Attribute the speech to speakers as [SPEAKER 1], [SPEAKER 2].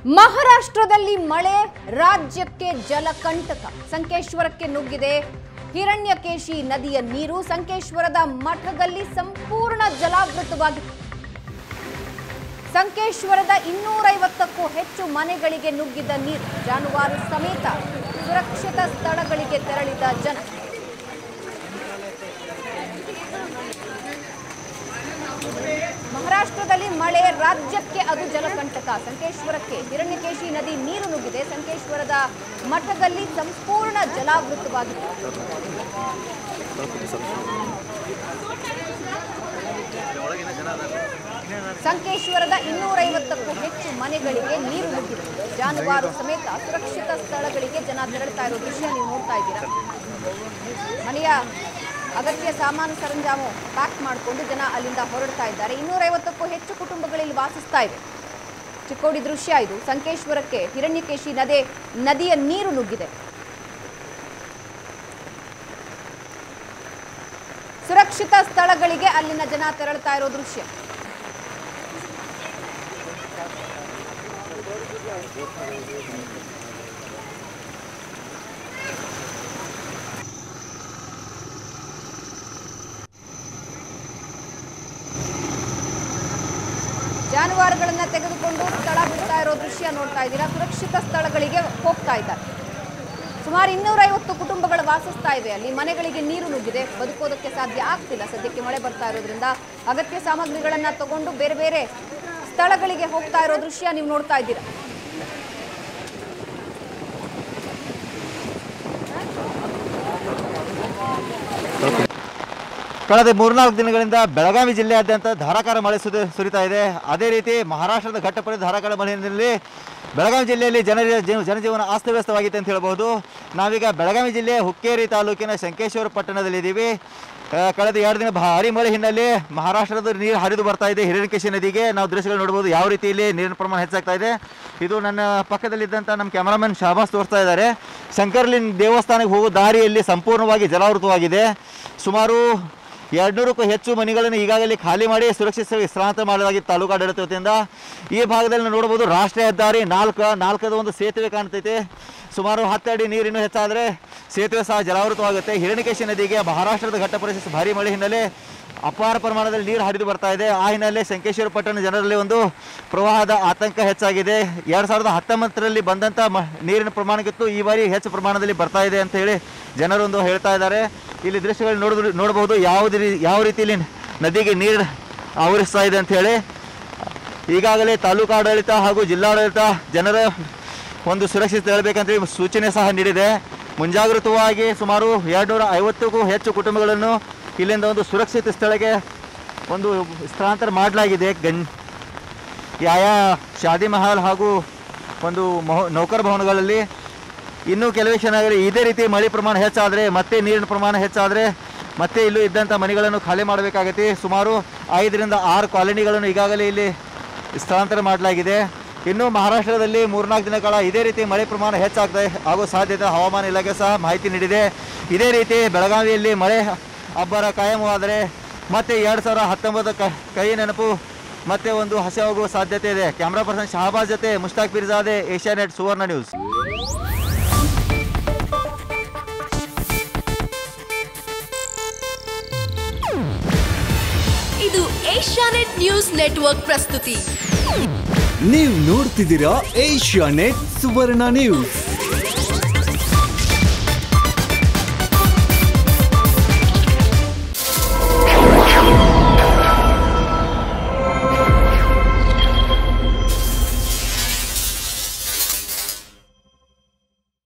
[SPEAKER 1] ಮಹಾರಾಷ್ಟ್ರದಲ್ಲಿ ಮಳೆ ರಾಜ್ಯಕ್ಕೆ ಜಲಕಂಟಕ ಸಂಕೇಶ್ವರಕ್ಕೆ ನುಗ್ಗಿದೆ ಹಿರಣ್ಯಕೇಶಿ ನದಿಯ ನೀರು ಸಂಕೇಶ್ವರದ ಮಠದಲ್ಲಿ ಸಂಪೂರ್ಣ ಜಲಾವೃತವಾಗಿದೆ ಸಂಕೇಶ್ವರದ ಇನ್ನೂರೈವತ್ತಕ್ಕೂ ಹೆಚ್ಚು ಮನೆಗಳಿಗೆ ನುಗ್ಗಿದ ನೀರು ಜಾನುವಾರು ಸಮೇತ ಸುರಕ್ಷಿತ ಸ್ಥಳಗಳಿಗೆ ತೆರಳಿದ ಜನ ಮಹಾರಾಷ್ಟ್ರದಲ್ಲಿ ಮಳೆ ರಾಜ್ಯಕ್ಕೆ ಅದು ಜಲಕಂಟಕ ಸಂಕೇಶ್ವರಕ್ಕೆ ಹಿರಣ್ಯಕೇಶಿ ನದಿ ನೀರು ನುಗ್ಗಿದೆ ಸಂಕೇಶ್ವರದ ಮಠದಲ್ಲಿ ಸಂಪೂರ್ಣ ಜಲಾವೃತವಾಗಿದೆ ಸಂಕೇಶ್ವರದ ಇನ್ನೂರೈವತ್ತಕ್ಕೂ ಹೆಚ್ಚು ಮನೆಗಳಿಗೆ ನೀರು ನುಗ್ಗಿದೆ ಜಾನುವಾರು ಸಮೇತ ಸುರಕ್ಷಿತ ಸ್ಥಳಗಳಿಗೆ ಜನ ತೆರಳುತ್ತಾ ಇರೋ ದೃಶ್ಯ ನೀವು ನೋಡ್ತಾ ಇದ್ದೀರಾ ಮನೆಯ ಅಗತ್ಯ ಸಾಮಾನು ಸರಂಜಾಮು ಪ್ಯಾಕ್ ಮಾಡಿಕೊಂಡು ಜನ ಅಲ್ಲಿಂದ ಹೊರಡ್ತಾ ಇದ್ದಾರೆ ಇನ್ನೂರೈವತ್ತಕ್ಕೂ ಹೆಚ್ಚು ಕುಟುಂಬಗಳಲ್ಲಿ ವಾಸಿಸ್ತಾ ಇವೆ ಚಿಕ್ಕೋಡಿ ದೃಶ್ಯ ಇದು ಸಂಕೇಶ್ವರಕ್ಕೆ ಹಿರಣ್ಯಕೇಶಿ ನದಿ ನದಿಯ ನೀರು ನುಗ್ಗಿದೆ ಸುರಕ್ಷಿತ ಸ್ಥಳಗಳಿಗೆ ಅಲ್ಲಿನ ಜನ ತೆರಳುತ್ತಾ ಇರೋ ದೃಶ್ಯ ಜಾನುವಾರುಗಳನ್ನ ತೆಗೆದುಕೊಂಡು ಸ್ಥಳ ಬಿಡ್ತಾ ಇರೋ ದೃಶ್ಯ ನೋಡ್ತಾ ಇದ್ದೀರಾ ಸುರಕ್ಷಿತ ಸ್ಥಳಗಳಿಗೆ ಹೋಗ್ತಾ ಇದ್ದಾರೆ ಸುಮಾರು ಇನ್ನೂರೈವತ್ತು ಕುಟುಂಬಗಳು ವಾಸಿಸ್ತಾ ಇವೆ ಅಲ್ಲಿ ಮನೆಗಳಿಗೆ ನೀರು ನುಗ್ಗಿದೆ ಬದುಕೋದಕ್ಕೆ ಸಾಧ್ಯ ಆಗ್ತಿಲ್ಲ ಸದ್ಯಕ್ಕೆ ಮಳೆ ಬರ್ತಾ ಇರೋದ್ರಿಂದ ಅಗತ್ಯ ಸಾಮಗ್ರಿಗಳನ್ನ ತಗೊಂಡು ಬೇರೆ ಬೇರೆ ಸ್ಥಳಗಳಿಗೆ ಹೋಗ್ತಾ ಇರೋ ದೃಶ್ಯ ನೀವು ನೋಡ್ತಾ ಇದ್ದೀರಾ
[SPEAKER 2] ಕಳೆದ ಮೂರ್ನಾಲ್ಕು ದಿನಗಳಿಂದ ಬೆಳಗಾವಿ ಜಿಲ್ಲೆಯಾದ್ಯಂತ ಧಾರಾಕಾರ ಮಳೆ ಸುದ ಸುರಿತಾ ಇದೆ ಅದೇ ರೀತಿ ಮಹಾರಾಷ್ಟ್ರದ ಘಟ್ಟಪರಿ ಧಾರಾಕಾರ ಮಳೆ ಹಿನ್ನೆಲೆಯಲ್ಲಿ ಬೆಳಗಾವಿ ಜಿಲ್ಲೆಯಲ್ಲಿ ಜನರ ಜೀವ- ಜನಜೀವನ ಅಸ್ತವ್ಯಸ್ತವಾಗಿದೆ ಅಂತ ಹೇಳ್ಬೋದು ನಾವೀಗ ಬೆಳಗಾವಿ ಜಿಲ್ಲೆಯ ಹುಕ್ಕೇರಿ ತಾಲೂಕಿನ ಶಂಕೇಶ್ವರ ಪಟ್ಟಣದಲ್ಲಿದ್ದೀವಿ ಆ, ಕಳೆದ ಎರಡು ದಿನ ಭಾರಿ ಮಳೆ ಹಿನ್ನೆಲೆ ಮಹಾರಾಷ್ಟ್ರದ ನೀರು ಹರಿದು ಬರ್ತಾ ಇದೆ ಹಿರಣ್ಯಕೇಶಿ ನದಿಗೆ ನಾವು ದೃಶ್ಯಗಳು ನೋಡ್ಬೋದು ಯಾವ ರೀತಿಯಲ್ಲಿ ನೀರಿನ ಪ್ರಮಾಣ ಹೆಚ್ಚಾಗ್ತಾ ಇದೆ ಇದು ನನ್ನ ಪಕ್ಕದಲ್ಲಿದ್ದಂಥ ನಮ್ಮ ಕ್ಯಾಮರಾಮನ್ ಶಾಬಾಸ್ ತೋರಿಸ್ತಾ ಇದ್ದಾರೆ ಶಂಕರ್ಲಿಂಗ್ ದೇವಸ್ಥಾನಕ್ಕೆ ಹೋಗೋ ದಾರಿಯಲ್ಲಿ ಸಂಪೂರ್ಣವಾಗಿ ಜಲಾವೃತವಾಗಿದೆ ಸುಮಾರು ಎರಡ್ನೂರಕ್ಕೂ ಹೆಚ್ಚು ಮನೆಗಳನ್ನು ಈಗಾಗಲೇ ಖಾಲಿ ಮಾಡಿ ಸುರಕ್ಷಿತ ಸ್ಥಳಾಂತರ ಮಾಡಲಾಗಿತ್ತು ತಾಲೂಕು ಆಡಳಿತ ವತಿಯಿಂದ ಈ ಭಾಗದಲ್ಲಿ ನಾವು ನೋಡ್ಬೋದು ರಾಷ್ಟ್ರೀಯ ಹೆದ್ದಾರಿ ನಾಲ್ಕು ನಾಲ್ಕದ ಒಂದು ಸೇತುವೆ ಕಾಣ್ತೈತೆ ಸುಮಾರು ಹತ್ತು ಅಡಿ ನೀರಿನ್ನು ಹೆಚ್ಚಾದರೆ ಸೇತುವೆ ಸಹ ಜಲಾವೃತವಾಗುತ್ತೆ ಹಿರಣ್ಯಕೇಶಿ ನದಿಗೆ ಮಹಾರಾಷ್ಟ್ರದ ಘಟ್ಟ ಪರಿಸ್ಥಿತಿ ಭಾರಿ ಮಳೆ ಹಿನ್ನೆಲೆ ಅಪಾರ ಪ್ರಮಾಣದಲ್ಲಿ ನೀರು ಹರಿದು ಬರ್ತಾ ಇದೆ ಆ ಹಿನ್ನೆಲೆ ಶಂಕೇಶ್ವರ ಪಟ್ಟಣ ಜನರಲ್ಲಿ ಒಂದು ಪ್ರವಾಹದ ಆತಂಕ ಹೆಚ್ಚಾಗಿದೆ ಎರಡು ಸಾವಿರದ ಹತ್ತೊಂಬತ್ತರಲ್ಲಿ ಬಂದಂಥ ಮ ನೀರಿನ ಪ್ರಮಾಣಕ್ಕಿಂತ ಈ ಬಾರಿ ಹೆಚ್ಚು ಪ್ರಮಾಣದಲ್ಲಿ ಬರ್ತಾ ಇದೆ ಅಂತ ಹೇಳಿ ಜನರೊಂದು ಹೇಳ್ತಾ ಇದ್ದಾರೆ ಇಲ್ಲಿ ದೃಶ್ಯಗಳು ನೋಡಿದ್ರು ನೋಡಬಹುದು ಯಾವುದೇ ರೀ- ಯಾವ ರೀತಿಯಲ್ಲಿ ನದಿಗೆ ನೀರು ಆವರಿಸ್ತಾ ಇದೆ ಅಂತ ಹೇಳಿ ಈಗಾಗಲೇ ತಾಲೂಕು ಆಡಳಿತ ಹಾಗೂ ಜಿಲ್ಲಾಡಳಿತ ಜನರ ಒಂದು ಸುರಕ್ಷಿತ ಹೇಳಬೇಕಂತ ಸೂಚನೆ ಸಹ ನೀಡಿದೆ ಮುಂಜಾಗೃತವಾಗಿ ಸುಮಾರು ಎರಡುನೂರ ಐವತ್ತಕ್ಕೂ ಹೆಚ್ಚು ಕುಟುಂಬಗಳನ್ನು ಇಲ್ಲಿಂದ ಒಂದು ಸುರಕ್ಷಿತ ಸ್ಥಳಕ್ಕೆ ಒಂದು ಸ್ಥಳಾಂತರ ಮಾಡಲಾಗಿದೆ ಗನ್ ಯಾಯಾ ಶಾದಿ ಮಹಲ್ ಹಾಗೂ ಒಂದು ಮಹೋ ನೌಕರ ಭವನಗಳಲ್ಲಿ ಇನ್ನೂ ಕೆಲವೇ ಕ್ಷಣಗಳಲ್ಲಿ ಇದೇ ರೀತಿ ಮಳೆ ಪ್ರಮಾಣ ಹೆಚ್ಚಾದರೆ ಮತ್ತೆ ನೀರಿನ ಪ್ರಮಾಣ ಹೆಚ್ಚಾದರೆ ಮತ್ತೆ ಇಲ್ಲೂ ಇದ್ದಂಥ ಮನೆಗಳನ್ನು ಖಾಲಿ ಮಾಡಬೇಕಾಗತ್ತೆ ಸುಮಾರು ಐದರಿಂದ ಆರು ಕಾಲೋನಿಗಳನ್ನು ಈಗಾಗಲೇ ಇಲ್ಲಿ ಸ್ಥಳಾಂತರ ಮಾಡಲಾಗಿದೆ ಇನ್ನು ಮಹಾರಾಷ್ಟ್ರದಲ್ಲಿ ಮೂರ್ನಾಲ್ಕು ದಿನಗಳ ಇದೇ ರೀತಿ ಮಳೆ ಪ್ರಮಾಣ ಹೆಚ್ಚಾಗ್ತಾ ಆಗೋ ಸಾಧ್ಯತೆ ಹವಾಮಾನ ಇಲಾಖೆ ಸಹ ಮಾಹಿತಿ ನೀಡಿದೆ ಇದೇ ರೀತಿ ಬೆಳಗಾವಿಯಲ್ಲಿ ಮಳೆ ಅಬ್ಬರ ಕಾಯಮವಾದರೆ ಮತ್ತೆ ಎರಡು ಸಾವಿರ ಹತ್ತೊಂಬತ್ತು ಕ ಕೈ ನೆನಪು ಮತ್ತೆ ಒಂದು ಹಸೆ ಹೋಗುವ ಸಾಧ್ಯತೆ ಇದೆ ಕ್ಯಾಮ್ರಾ ಪರ್ಸನ್ ಶಹಬಾಜ್ ಜೊತೆ ಮುಷ್ತಾಕ್ ಪಿರ್ಜಾದೆ ಏಷ್ಯಾನೆಟ್ ಸುವರ್ಣ ನ್ಯೂಸ್
[SPEAKER 3] ಇದು ಏಷ್ಯಾನೆಟ್ ನ್ಯೂಸ್ ನೆಟ್ವರ್ಕ್ ಪ್ರಸ್ತುತಿ
[SPEAKER 4] ನೀವು ನೋಡ್ತಿದ್ದೀರಾ ಏಷ್ಯಾ ನೆಟ್ ಸುವರ್ಣ ನ್ಯೂಸ್